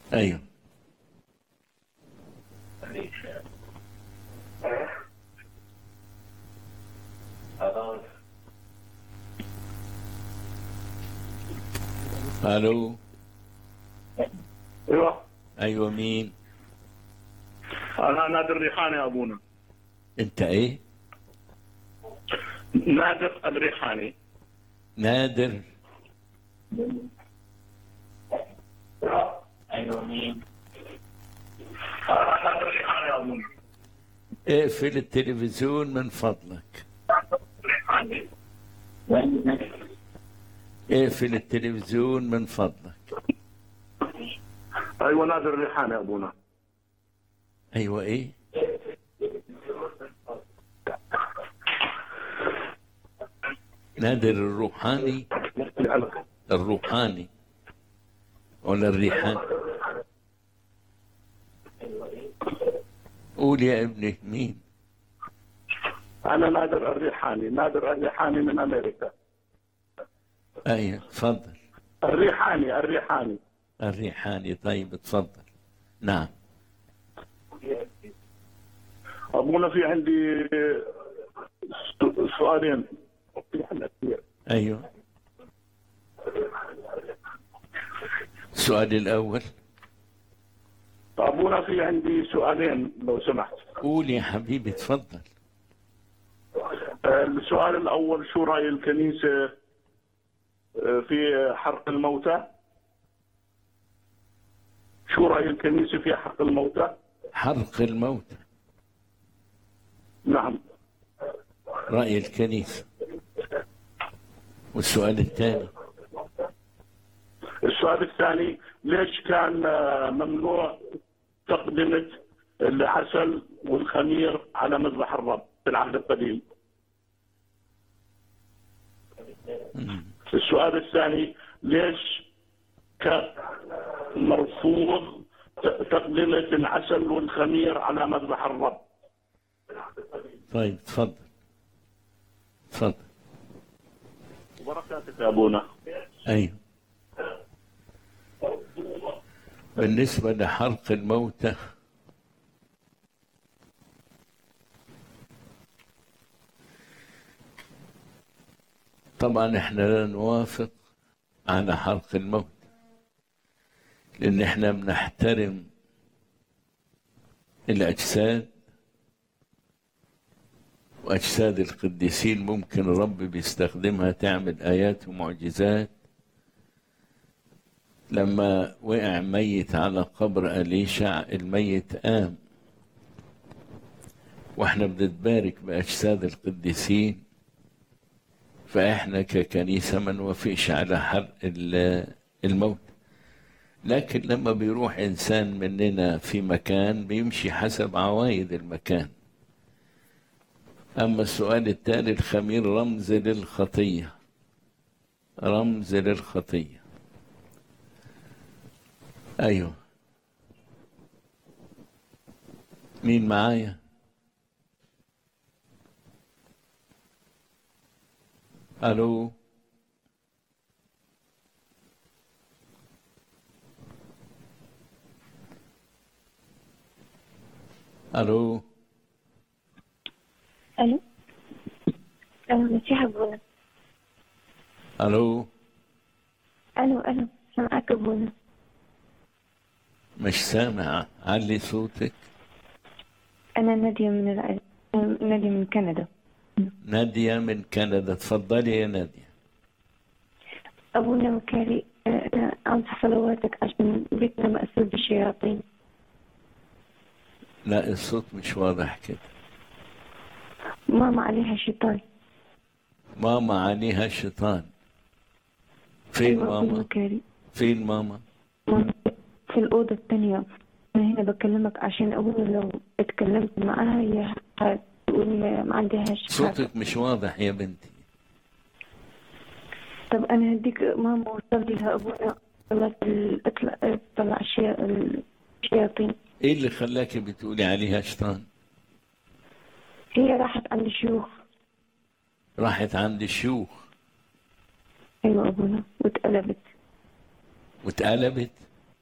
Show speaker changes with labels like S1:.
S1: ايوه الو
S2: ايوه
S1: ايوه مين
S2: انا نادر الريحاني يا ابونا
S1: انت ايه
S2: نادر الريحاني
S1: نادر
S2: ايوه مين؟ انا نادر الريحاني يا ابونا
S1: اقفل التلفزيون من فضلك
S2: الريحاني
S1: اقفل التلفزيون من فضلك
S2: ايوه نادر الريحاني يا ابونا
S1: ايوه ايه نادر الروحاني الروحاني ولا الريحاني قول يا ابني مين
S2: انا نادر الريحاني نادر الريحاني من امريكا
S1: ايوه تفضل
S2: الريحاني الريحاني
S1: الريحاني طيب تفضل نعم
S2: ابونا في عندي س- سؤالين في حلقة كثير.
S1: ايوه السؤال الاول
S2: ابونا في عندي سؤالين لو سمحت
S1: قول يا حبيبي تفضل
S2: آه، السؤال الاول شو راي الكنيسه آه، في حرق الموتى شو راي الكنيسه في حرق الموتى
S1: حرق الموت
S2: نعم
S1: رأي الكنيسة والسؤال الثاني
S2: السؤال الثاني ليش كان آه، ممنوع تقدمة العسل والخمير على مذبح الرب في العهد القديم السؤال الثاني ليش كان مرفوض ت- تقدمة العسل والخمير على مذبح الرب
S1: طيب تفضل تفضل
S2: وبركاتك يا ابونا
S1: أيوه بالنسبة لحرق الموتى طبعا احنا لا نوافق على حرق الموت لأن احنا بنحترم الأجساد وأجساد القديسين ممكن الرب بيستخدمها تعمل آيات ومعجزات لما وقع ميت على قبر أليشع الميت قام واحنا بنتبارك بأجساد القديسين فاحنا ككنيسة ما نوافقش على حرق ال- الموت لكن لما بيروح إنسان مننا في مكان بيمشي حسب عوايد المكان أما السؤال التالي الخمير رمز للخطية رمز للخطية أيوه مين معايا ألو ألو
S3: الو الو مسيح ابونا
S1: ألو
S3: الو الو سامعك ابونا
S1: مش سامع علي صوتك
S3: انا ناديه من الع... ناديه من كندا
S1: نادية من كندا تفضلي يا نادية
S3: ابونا مكاري انا عاوزة صلواتك عشان بيتنا مأسور بالشياطين
S1: لا الصوت مش واضح كده
S3: ماما عليها شيطان
S1: ماما عليها شيطان فين
S3: أيوة أبونا
S1: ماما
S3: مكاري
S1: فين ماما
S3: ماما في الأوضة الثانية أنا هنا بكلمك عشان أقول لو اتكلمت معاها هي هتقول ما ما عندهاش حاجة.
S1: صوتك مش واضح يا بنتي
S3: طب أنا هديك ماما وصلي لها أبونا صلاة ال- اطلع طلع الشيا- الشياطين
S1: ايه اللي خلاكي بتقولي عليها شيطان
S3: هي راحت عند الشيوخ
S1: راحت عند الشيوخ
S3: أيوة أبونا واتقلبت
S1: واتقلبت